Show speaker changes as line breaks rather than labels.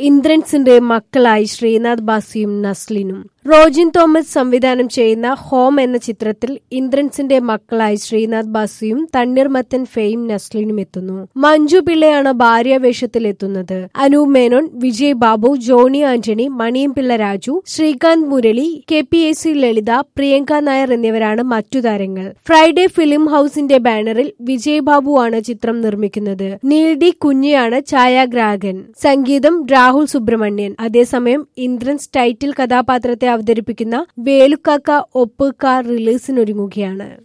ഇന്ദ്രൻസിന്റെ മക്കളായി ശ്രീനാഥ് ബാസിയും നസ്ലിനും റോജിൻ തോമസ് സംവിധാനം ചെയ്യുന്ന ഹോം എന്ന ചിത്രത്തിൽ ഇന്ദ്രൻസിന്റെ മക്കളായി ശ്രീനാഥ് ബാസിയും തണ്ണീർമത്തൻ ഫെയിം നസ്ലിനും എത്തുന്നു മഞ്ജു പിള്ളയാണ് ഭാര്യാവേഷത്തിൽ എത്തുന്നത് Anoop Menon Vijay Babu Johny Antony Maniyanpilla Raju Sreekanth Murali K P A C Lalitha Priyanka Nair എന്നിവരാണ് മറ്റു താരങ്ങൾ ഫ്രൈഡേ ഫിലിം ഹൌസിന്റെ ബാനറിൽ വിജയ് ബാബു ആണ് ചിത്രം നിർമ്മിക്കുന്നത് നീൽ ഡി കുഞ്ഞിയാണ് ഛായാഗ്രാഹകൻ സംഗീതം രാഹുൽ സുബ്രഹ്മണ്യൻ അതേസമയം ഇന്ദ്രൻസ് ടൈറ്റിൽ കഥാപാത്രത്തെ അവതരിപ്പിക്കുന്ന വേലുക്കാക്ക ഒപ്പ് കാർ റിലീസിനൊരുങ്ങുകയാണ്